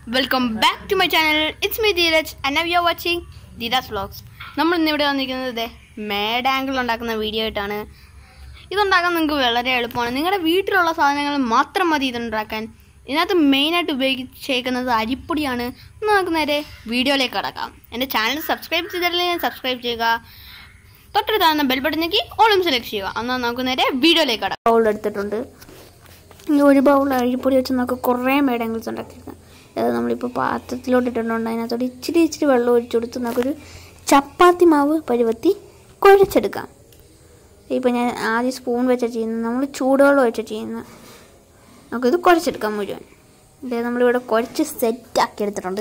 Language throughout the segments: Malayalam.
Welcome back to my channel it's me Dheeraj and now you are watching Dheeraj's vlogs നമ്മൾ ഇന്ന് ഇവിടെ വന്നിരിക്കുന്നത് ദേ മേഡ് ആംഗിൾ ഉണ്ടാക്കുന്ന വീഡിയോ ആയിട്ടാണ് ഇതുണ്ടാക്കാൻ നിങ്ങൾക്ക് വളരെ എളുപ്പമാണ് നിങ്ങളുടെ വീട്ടിലുള്ള സാധനങ്ങൾ മാത്രം മതി ഇതുണ്ടാക്കാൻ ഇതിനകത്ത് മെയിനായിട്ട് ഉപയോഗിച്ചേക്കുന്നത് അരിപ്പൊടിയാണ് ഇന്ന് നമുക്ക് നേരെ വീഡിയോയിലേക്ക് കടക്കാം എൻ്റെ ചാനൽ സബ്സ്ക്രൈബ് ചെയ്തിട്ടില്ലെങ്കിൽ സബ്സ്ക്രൈബ് ചെയ്യുക തൊട്ടടുത്താകുന്ന ബെൽ ബട്ടൺ ഞെക്കി ഓളും സെലക്ട് ചെയ്യുക എന്നാൽ നമുക്ക് നേരെ വീഡിയോയിലേക്ക് കടക്കാം ബൗൾ എടുത്തിട്ടുണ്ട് ഈ ഒരു ബൗൾ അരിപ്പൊടി വെച്ച് നമുക്ക് കുറേ മേഡങ്കിൾസ് ഉണ്ടാക്കിയെടുക്കാം അത് നമ്മളിപ്പോൾ പാത്രത്തിലോട്ട് ഇട്ടിട്ടുണ്ട് അതിനകത്തോട്ട് ഇച്ചിരി ഇച്ചിരി വെള്ളം ഒഴിച്ചു കൊടുത്ത് നമുക്കൊരു ചപ്പാത്തി മാവ് പരുവത്തി കുഴച്ചെടുക്കാം ഇപ്പോൾ ഞാൻ ആദ്യം സ്പൂൺ വെച്ചാണ് ചെയ്യുന്നത് നമ്മൾ ചൂടുവെള്ളം വെച്ചാണ് ചെയ്യുന്നത് നമുക്കിത് കുഴച്ചെടുക്കാം മുഴുവൻ ഇതേ നമ്മളിവിടെ കുഴച്ച് സെറ്റാക്കി എടുത്തിട്ടുണ്ട്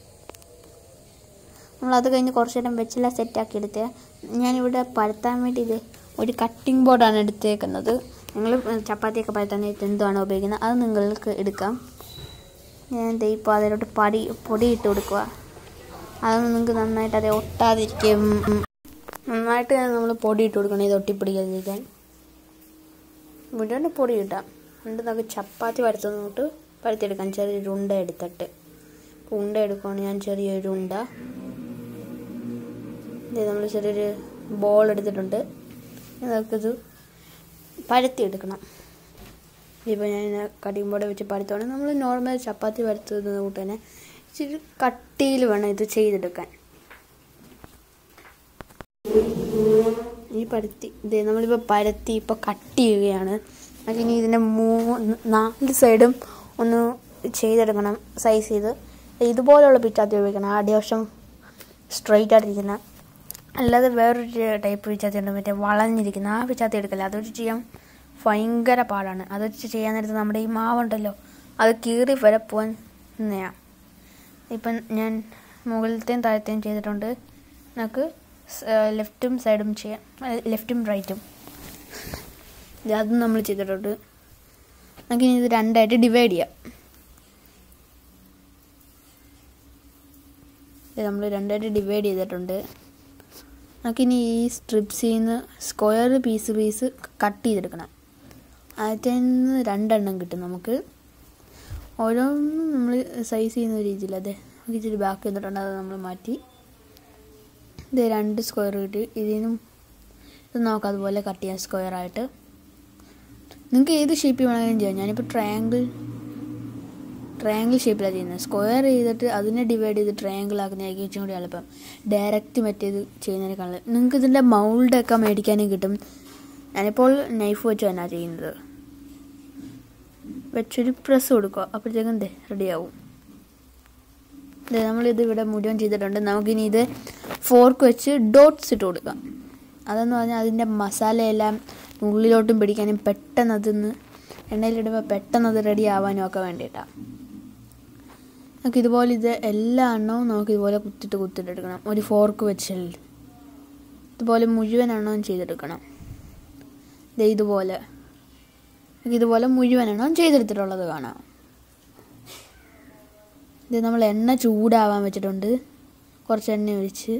നമ്മളത് കഴിഞ്ഞ് കുറച്ച് നേരം വെച്ചില്ല സെറ്റാക്കി എടുത്തേ ഞാനിവിടെ പരത്താൻ വേണ്ടി ഇത് ഒരു കട്ടിംഗ് ബോർഡാണ് എടുത്തേക്കുന്നത് നിങ്ങൾ ചപ്പാത്തിയൊക്കെ പരത്താൻ നേരത്ത് എന്തുവാണോ ഉപയോഗിക്കുന്നത് അത് നിങ്ങൾക്ക് എടുക്കാം ഞാൻ ദേ ഇപ്പോൾ അതിലോട്ട് പടി പൊടി ഇട്ട് കൊടുക്കുക അത് നിങ്ങൾക്ക് നന്നായിട്ട് അത് ഒട്ടാതിരിക്കും നന്നായിട്ട് നമ്മൾ പൊടി ഇട്ട് കൊടുക്കണം ഇത് ഒട്ടിപ്പിടിക്കാതിരിക്കാൻ മുഴുവൻ പൊടി ഇട്ടാം എന്നിട്ട് നമുക്ക് ചപ്പാത്തി പരത്തുന്നോട്ട് പരത്തിയെടുക്കാം ചെറിയൊരു ഉണ്ട എടുത്തിട്ട് ഇപ്പോൾ ഉണ്ട എടുക്കുകയാണ് ഞാൻ ചെറിയൊരു ഉണ്ട ഇത് നമ്മൾ ചെറിയൊരു ബോൾ എടുത്തിട്ടുണ്ട് ഇനി നമുക്കിത് പരത്തിയെടുക്കണം ഇപ്പോൾ ഞാൻ കടിയുമ്പോടെ വെച്ച് പരത്തുവാണ് നമ്മൾ നോർമൽ ചപ്പാത്തി പരത്തുന്നത് കൂട്ട് തന്നെ ഇച്ചിരി കട്ടിയിൽ വേണം ഇത് ചെയ്തെടുക്കാൻ ഈ പരത്തി ഇത് നമ്മളിപ്പോൾ പരത്തി ഇപ്പോൾ കട്ട് ചെയ്യുകയാണ് അതിന് ഇതിൻ്റെ മൂന്ന് നാല് സൈഡും ഒന്ന് ചെയ്തെടുക്കണം സൈസ് ചെയ്ത് ഇതുപോലെയുള്ള പിച്ചാത്തി ഉപയോഗിക്കണം ആദ്യവശം സ്ട്രെയിറ്റ് ആയിട്ടിരിക്കുന്ന അല്ലാതെ വേറൊരു ടൈപ്പ് പിച്ചാത്തി ഉണ്ട് മറ്റേ വളഞ്ഞിരിക്കുന്ന ആ പിച്ചാത്തി എടുക്കില്ല അതൊരു ചെയ്യാൻ ഭയങ്കര പാടാണ് അത് വെച്ച് ചെയ്യാൻ നേരത്ത് നമ്മുടെ ഈ മാവുണ്ടല്ലോ അത് കീറി വരെ പോകാൻ നിന്നെയാണ് ഇപ്പം ഞാൻ മുകളിലത്തെയും താഴത്തെയും ചെയ്തിട്ടുണ്ട് നമുക്ക് ലെഫ്റ്റും സൈഡും ചെയ്യാം ലെഫ്റ്റും റൈറ്റും അതും നമ്മൾ ചെയ്തിട്ടുണ്ട് നമുക്കിനി ഇത് രണ്ടായിട്ട് ഡിവൈഡ് ചെയ്യാം ഇത് നമ്മൾ രണ്ടായിട്ട് ഡിവൈഡ് ചെയ്തിട്ടുണ്ട് നമുക്കിനി ഈ സ്ട്രിപ്സിൽ നിന്ന് സ്ക്വയർ പീസ് പീസ് കട്ട് ചെയ്തെടുക്കണം അതിൽ നിന്ന് രണ്ടെണ്ണം കിട്ടും നമുക്ക് ഓരോന്നും നമ്മൾ സൈസ് ചെയ്യുന്ന രീതിയിൽ അതെ നമുക്ക് ഇച്ചിരി ബാക്കി വന്നിട്ടുണ്ട് അത് നമ്മൾ മാറ്റി ഇത് രണ്ട് സ്ക്വയർ കിട്ടി ഇതിനും ഇത് നോക്കാം അതുപോലെ കട്ട് ചെയ്യാം സ്ക്വയർ ആയിട്ട് നിങ്ങൾക്ക് ഏത് ഷേപ്പിൽ വേണമെങ്കിലും ചെയ്യാം ഞാനിപ്പോൾ ട്രയാങ്കിൾ ട്രയാങ്കിൾ ഷേപ്പിലാണ് ചെയ്യുന്നത് സ്ക്വയർ ചെയ്തിട്ട് അതിനെ ഡിവൈഡ് ചെയ്ത് ട്രയാങ്കിൾ ആക്കുന്നതായിരിക്കും ഇച്ചിരി കൂടി എളുപ്പം ഡയറക്റ്റ് മറ്റേത് ചെയ്യുന്നതിനേക്കാൾ നിങ്ങൾക്ക് ഇതിൻ്റെ മൗൾഡൊക്കെ മേടിക്കാനും കിട്ടും ഞാനിപ്പോൾ നൈഫ് വെച്ച് തന്നെയാണ് ചെയ്യുന്നത് വെച്ചൊരു പ്രസ് കൊടുക്കുക അപ്പോഴത്തേക്കും ദേ റെഡിയാവും ഇതേ നമ്മളിത് ഇവിടെ മുഴുവൻ ചെയ്തിട്ടുണ്ട് നമുക്കിനി ഇത് ഫോർക്ക് വെച്ച് ഡോട്ട്സ് ഇട്ട് കൊടുക്കാം അതെന്ന് പറഞ്ഞാൽ അതിൻ്റെ മസാലയെല്ലാം ഉള്ളിലോട്ടും പിടിക്കാനും പെട്ടെന്ന് അതിന്ന് എണ്ണയിലിടുമ്പോൾ പെട്ടെന്ന് അത് റെഡി ആവാനും ഒക്കെ വേണ്ടിയിട്ടാണ് നമുക്ക് ഇതുപോലെ ഇത് എല്ലാ എണ്ണവും നമുക്ക് ഇതുപോലെ കുത്തിട്ട് കുത്തിട്ട് എടുക്കണം ഒരു ഫോർക്ക് വെച്ച് ഇതുപോലെ മുഴുവൻ എണ്ണവും ചെയ്തെടുക്കണം ദേ ഇതുപോലെ ഇതുപോലെ മുഴുവൻ എണ്ണവും ചെയ്തെടുത്തിട്ടുള്ളത് കാണാം ഇത് നമ്മൾ എണ്ണ ചൂടാവാൻ വെച്ചിട്ടുണ്ട് കുറച്ച് എണ്ണ ഒഴിച്ച്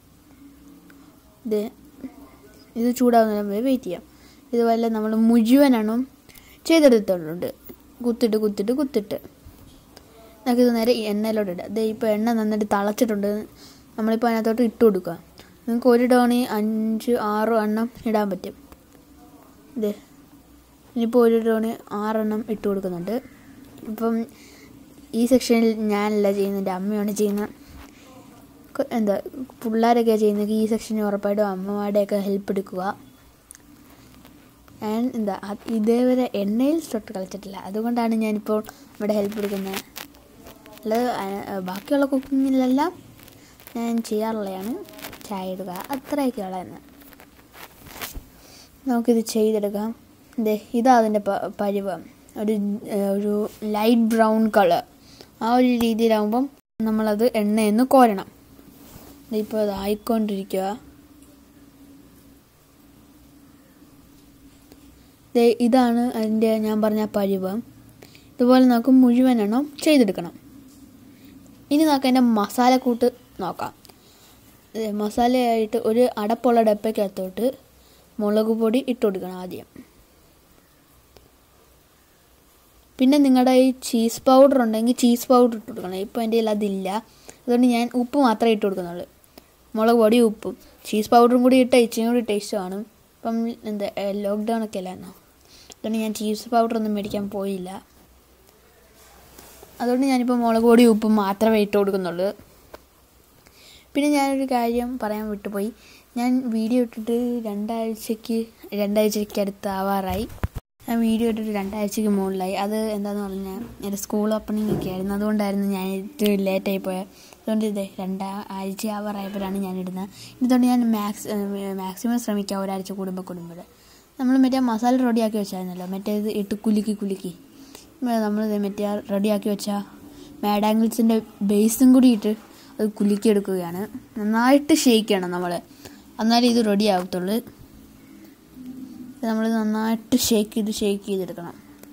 ഇത് ഇത് ചൂടാവുന്ന വരെ വെയിറ്റ് ചെയ്യാം ഇതുപോലെ നമ്മൾ മുഴുവൻ എണ്ണം ചെയ്തെടുത്തിട്ടുണ്ട് കുത്തിട്ട് കുത്തിട്ട് കുത്തിട്ട് നമുക്കിത് നേരെ എണ്ണയിലോട്ട് ഇടാം ഇത് ഇപ്പോൾ എണ്ണ നന്നായിട്ട് തിളച്ചിട്ടുണ്ട് നമ്മളിപ്പോൾ അതിനകത്തോട്ട് ഇട്ട് കൊടുക്കുക നിങ്ങൾക്ക് ഒരു ടോണി അഞ്ച് ആറോ എണ്ണം ഇടാൻ പറ്റും ഇത് ഇനിയിപ്പോൾ ഒരു ടോണി ആറെണ്ണം ഇട്ട് കൊടുക്കുന്നുണ്ട് ഇപ്പം ഈ സെക്ഷനിൽ ഞാനല്ല ചെയ്യുന്നത് എൻ്റെ അമ്മയാണ് ചെയ്യുന്നത് എന്താ പിള്ളേരൊക്കെ ചെയ്യുന്നത് ഈ സെക്ഷനിൽ ഉറപ്പായിട്ടും അമ്മമാരുടെയൊക്കെ ഹെൽപ്പ് എടുക്കുക ഞാൻ എന്താ ഇതേവരെ എണ്ണയിൽ തൊട്ട് കളിച്ചിട്ടില്ല അതുകൊണ്ടാണ് ഞാനിപ്പോൾ ഇവിടെ ഹെൽപ്പ് എടുക്കുന്നത് അല്ലാതെ ബാക്കിയുള്ള കുക്കിങ്ങിലെല്ലാം ഞാൻ ചെയ്യാറുള്ളതാണ് ചായ ഇടുക അത്രയൊക്കെ ഉള്ളതെന്ന് നമുക്കിത് ചെയ്തെടുക്കാം ദേ ഇതാ അതിൻ്റെ പരിവം ഒരു ഒരു ലൈറ്റ് ബ്രൗൺ കളർ ആ ഒരു രീതിയിലാകുമ്പം നമ്മളത് എണ്ണയെന്ന് കോരണം ഇപ്പോൾ അത് ആയിക്കൊണ്ടിരിക്കുക ഇതാണ് അതിൻ്റെ ഞാൻ പറഞ്ഞ പരിവം ഇതുപോലെ നമുക്ക് മുഴുവൻ എണ്ണം ചെയ്തെടുക്കണം ഇനി നമുക്ക് അതിൻ്റെ മസാലക്കൂട്ട് നോക്കാം മസാലയായിട്ട് ഒരു അടപ്പുള്ള ഡപ്പയ്ക്കകത്തോട്ട് മുളക് പൊടി ഇട്ട് കൊടുക്കണം ആദ്യം പിന്നെ നിങ്ങളുടെ ഈ ചീസ് പൗഡർ ഉണ്ടെങ്കിൽ ചീസ് പൗഡർ ഇട്ട് കൊടുക്കണം ഇപ്പോൾ എൻ്റെ കയ്യിൽ അതില്ല അതുകൊണ്ട് ഞാൻ ഉപ്പ് മാത്രമേ ഇട്ട് കൊടുക്കുന്നുള്ളൂ മുളക് പൊടി ഉപ്പും ചീസ് പൗഡറും കൂടി ഇട്ട് ഇച്ചിരി കൂടി ടേസ്റ്റ് കാണും ഇപ്പം എന്താ ലോക്ക്ഡൗൺ ഒക്കെ അല്ലായിരുന്നോ അതുകൊണ്ട് ഞാൻ ചീസ് പൗഡറൊന്നും മേടിക്കാൻ പോയില്ല അതുകൊണ്ട് ഞാനിപ്പോൾ മുളക് പൊടി ഉപ്പും മാത്രമേ ഇട്ട് കൊടുക്കുന്നുള്ളൂ പിന്നെ ഞാനൊരു കാര്യം പറയാൻ വിട്ടുപോയി ഞാൻ വീഡിയോ ഇട്ടിട്ട് രണ്ടാഴ്ചയ്ക്ക് രണ്ടാഴ്ചയ്ക്ക് അടുത്ത് ആവാറായി ഞാൻ വീഡിയോ ഇട്ടിട്ട് രണ്ടാഴ്ചയ്ക്ക് മുകളിലായി അത് എന്താണെന്ന് പറഞ്ഞാൽ എൻ്റെ സ്കൂൾ ഓപ്പണിംഗ് ഒക്കെ ആയിരുന്നു അതുകൊണ്ടായിരുന്നു ഞാൻ ഇത് ലേറ്റായി പോയത് അതുകൊണ്ട് ഇതേ രണ്ടാ ആഴ്ച ആവാറായപ്പോഴാണ് ഞാൻ ഇടുന്നത് ഇതുകൊണ്ട് ഞാൻ മാക്സ് മാക്സിമം ശ്രമിക്കാം ഒരാഴ്ച കൂടുമ്പോൾ കൂടുമ്പോൾ നമ്മൾ മറ്റേ മസാല റെഡിയാക്കി വെച്ചായിരുന്നല്ലോ മറ്റേത് ഇട്ട് കുലുക്കി കുലുക്കി നമ്മൾ മറ്റേ റെഡിയാക്കി വെച്ച മാഡാങ്കിൾസിൻ്റെ ബേസും കൂടി ഇട്ട് അത് കുലുക്കിയെടുക്കുകയാണ് നന്നായിട്ട് ഷേക്ക് ചെയ്യണം നമ്മൾ എന്നാലേ ഇത് റെഡി ആകത്തുള്ളൂ നമ്മൾ നന്നായിട്ട് ഷേക്ക് ചെയ്ത് ഷേക്ക് ചെയ്തെടുക്കണം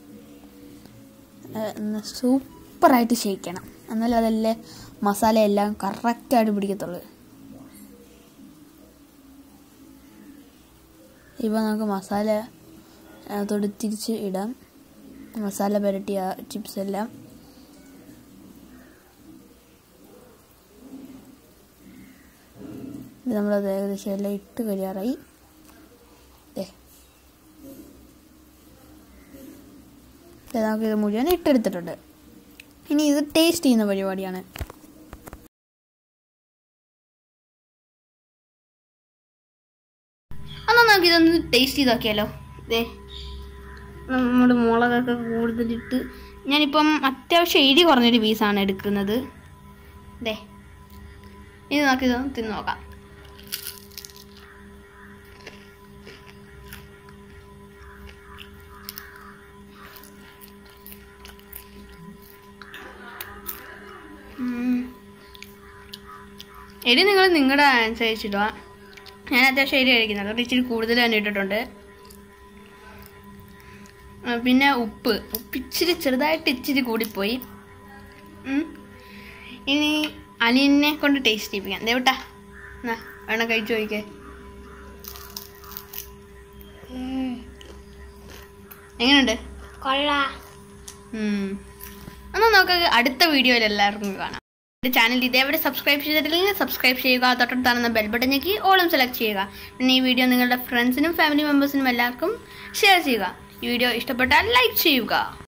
സൂപ്പറായിട്ട് ഷേക്ക് ചെയ്യണം എന്നാലും അതല്ലേ മസാല എല്ലാം കറക്റ്റായിട്ട് പിടിക്കത്തുള്ളൂ ഇപ്പോൾ നമുക്ക് മസാല അതോട് തിരിച്ച് ഇടാം മസാല പുരട്ടിയ ചിപ്സ് എല്ലാം നമ്മളത് ഏകദേശം എല്ലാം ഇട്ട് കഴിയാറായി ദേ നമുക്കിത് മുഴുവൻ ഇട്ടെടുത്തിട്ടുണ്ട് ഇനി ഇത് ടേസ്റ്റ് ചെയ്യുന്ന പരിപാടിയാണ് എന്നാൽ നമുക്ക് ഇതൊന്ന് ടേസ്റ്റ് ചെയ്ത് നോക്കിയാലോ ഇതേ നമ്മുടെ മുളകൊക്കെ കൂടുതലിട്ട് ഞാനിപ്പം അത്യാവശ്യം എരി കുറഞ്ഞൊരു പീസാണ് എടുക്കുന്നത് ഇതേ ഇനി നമുക്കിതൊന്ന് തിന്ന് നോക്കാം എരി നിങ്ങൾ നിങ്ങളുടെ അനുസരിച്ചിടുക ഞാൻ അത്യാവശ്യം എരി കഴിക്കുന്നത് അതുകൊണ്ട് ഇച്ചിരി കൂടുതൽ തന്നെ ഇട്ടിട്ടുണ്ട് ആ, പിന്നെ ഉപ്പ് ഉപ്പ് ഇച്ചിരി ചെറുതായിട്ട് ഇച്ചിരി കൂടിപ്പോയി ഉം. ഇനി അനിയനെ കൊണ്ട് ടേസ്റ്റ് ചെയ്യിപ്പിക്കാം ദേവട്ടാ എന്നാ വേണം കഴിച്ചു നോക്കിക്കേ എങ്ങനെയുണ്ട് കൊള്ളാം ഉം. എന്നാൽ നമുക്ക് അടുത്ത വീഡിയോയിൽ എല്ലാവർക്കും കാണാം എൻ്റെ ചാനൽ ഇതേവരെ സബ്സ്ക്രൈബ് ചെയ്തിട്ടില്ലെങ്കിൽ സബ്സ്ക്രൈബ് ചെയ്യുക തൊട്ടടുത്താണെന്ന ബെൽ ബട്ടൺ ഞെക്കി ഓളും സെലക്ട് ചെയ്യുക പിന്നെ ഈ വീഡിയോ നിങ്ങളുടെ ഫ്രണ്ട്സിനും ഫാമിലി മെമ്പേഴ്സിനും എല്ലാവർക്കും ഷെയർ ചെയ്യുക ഈ വീഡിയോ ഇഷ്ടപ്പെട്ടാൽ ലൈക്ക് ചെയ്യുക